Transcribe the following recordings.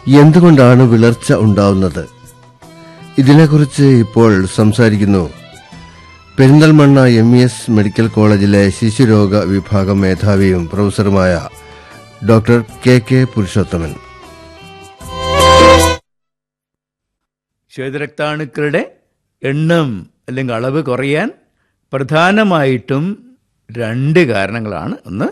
എന്തുകൊണ്ടാണ് വിളർച്ച ഉണ്ടാവുന്നത് ഇതിനെക്കുറിച്ച് ഇപ്പോൾ സംസാരിക്കുന്നു Perinthalmanna M E S medical കോളേജിലെ ശിശുരോഗ വിഭാഗം മേധാവിയും പ്രൊഫസറുമായ ഡോക്ടർ കെ കെ പുരുഷോത്തമൻ ശ്വേതരക്താണുക്കളുടെ എണ്ണം അല്ലെങ്കിൽ അളവ് കുറയാൻ പ്രധാനമായിട്ടും രണ്ട് കാരണങ്ങളാണ് ഒന്ന്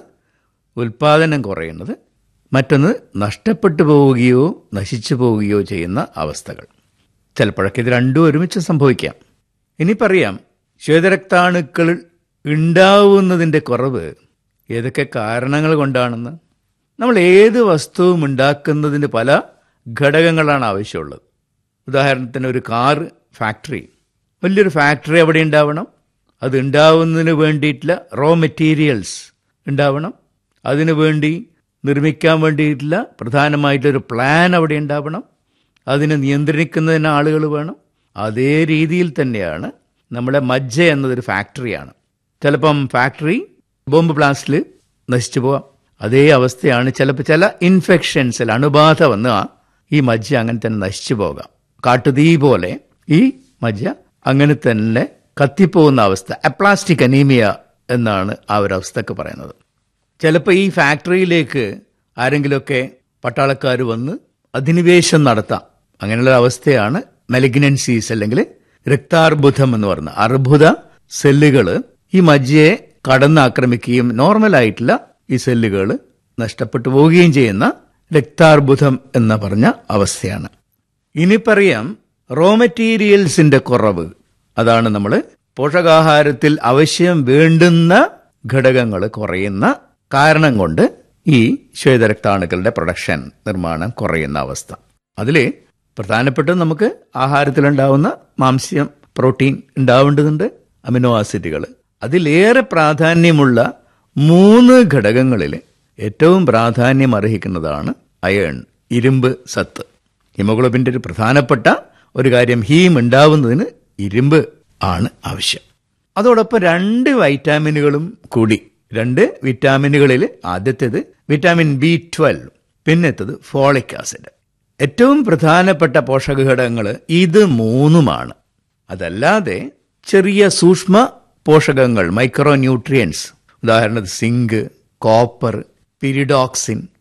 ഉൽപാദനം കുറയുന്നത് മറ്റൊന്ന് നഷ്ടപ്പെട്ടു പോവുകയോ നശിച്ചു പോവുകയോ ചെയ്യുന്ന അവസ്ഥകൾ ചിലപ്പോഴൊക്കെ ഇത് രണ്ടും ഒരുമിച്ച് സംഭവിക്കാം ഇനി പറയാം ശ്വേതരക്താണുക്കൾ ഉണ്ടാവുന്നതിൻ്റെ കുറവ് ഏതൊക്കെ കാരണങ്ങൾ കൊണ്ടാണെന്ന് നമ്മൾ ഏത് വസ്തുവും ഉണ്ടാക്കുന്നതിന് പല ഘടകങ്ങളാണ് ആവശ്യമുള്ളത് ഉദാഹരണത്തിന് ഒരു കാർ ഫാക്ടറി വലിയൊരു ഫാക്ടറി അവിടെ ഉണ്ടാവണം അത് ഉണ്ടാവുന്നതിന് വേണ്ടിയിട്ടുള്ള റോ മെറ്റീരിയൽസ് ഉണ്ടാവണം അതിനു വേണ്ടി നിർമ്മിക്കാൻ വേണ്ടിയിട്ടുള്ള പ്രധാനമായിട്ടൊരു പ്ലാൻ അവിടെ ഉണ്ടാവണം അതിനെ നിയന്ത്രിക്കുന്നതിന് ആളുകൾ വേണം അതേ രീതിയിൽ തന്നെയാണ് നമ്മുടെ മജ്ജ എന്നതൊരു ഫാക്ടറിയാണ് ചിലപ്പം ഫാക്ടറി ബോംബ് ബ്ലാസ്റ്റിൽ നശിച്ചു പോവാം അതേ അവസ്ഥയാണ് ചിലപ്പോൾ ചില ഇൻഫെക്ഷൻസിൽ അണുബാധ വന്ന് ഈ മജ്ജ അങ്ങനെ തന്നെ നശിച്ചു പോകാം കാട്ടുതീ പോലെ ഈ മജ്ജ അങ്ങനെ തന്നെ കത്തിപ്പോകുന്ന അവസ്ഥ അപ്ലാസ്റ്റിക് അനീമിയ എന്നാണ് ആ ഒരു അവസ്ഥക്ക് പറയുന്നത് ചിലപ്പോൾ ഈ ഫാക്ടറിയിലേക്ക് ആരെങ്കിലുമൊക്കെ പട്ടാളക്കാർ വന്ന് അധിനിവേശം നടത്താം അങ്ങനെയുള്ള അവസ്ഥയാണ് മെലിഗ്നൻസീസ് അല്ലെങ്കിൽ രക്താർബുദം എന്ന് പറയുന്ന അർബുദ സെല്ലുകൾ ഈ മജ്ജയെ കടന്നാക്രമിക്കുകയും നോർമലായിട്ടുള്ള ഈ സെല്ലുകൾ നഷ്ടപ്പെട്ടു പോവുകയും ചെയ്യുന്ന രക്താർബുദം എന്ന് പറഞ്ഞ അവസ്ഥയാണ് ഇനി പറയാം റോ മെറ്റീരിയൽസിന്റെ കുറവ് അതാണ് നമ്മൾ പോഷകാഹാരത്തിൽ ആവശ്യം വേണ്ടുന്ന ഘടകങ്ങൾ കുറയുന്ന കാരണം കൊണ്ട് ഈ ശ്വേതരക്താണുക്കളുടെ പ്രൊഡക്ഷൻ നിർമ്മാണം കുറയുന്ന അവസ്ഥ അതിൽ പ്രധാനപ്പെട്ട നമുക്ക് ആഹാരത്തിലുണ്ടാവുന്ന മാംസ്യം പ്രോട്ടീൻ ഉണ്ടാവേണ്ടതുണ്ട് അമിനോ ആസിഡുകൾ അതിലേറെ പ്രാധാന്യമുള്ള മൂന്ന് ഘടകങ്ങളിൽ ഏറ്റവും പ്രാധാന്യം അർഹിക്കുന്നതാണ് അയേൺ ഇരുമ്പ് സത്ത് ഹിമോഗ്ലോബിൻ്റെ ഒരു പ്രധാനപ്പെട്ട ഒരു കാര്യം ഹീം ഉണ്ടാവുന്നതിന് ഇരുമ്പ് ആണ് ആവശ്യം അതോടൊപ്പം രണ്ട് വൈറ്റാമിനുകളും കൂടി രണ്ട് വിറ്റാമിനുകളിൽ ആദ്യത്തേത് വിറ്റാമിൻ ബി ട്വൽവ് പിന്നത്തേത് ഫോളിക് ആസിഡ് ഏറ്റവും പ്രധാനപ്പെട്ട പോഷക ഘടകങ്ങൾ ഇത് മൂന്നുമാണ് അതല്ലാതെ ചെറിയ സൂക്ഷ്മ പോഷകങ്ങൾ മൈക്രോ ന്യൂട്രിയൻസ് ഉദാഹരണത്തിന് സിങ്ക് കോപ്പർ പിരിഡോക്സിൻ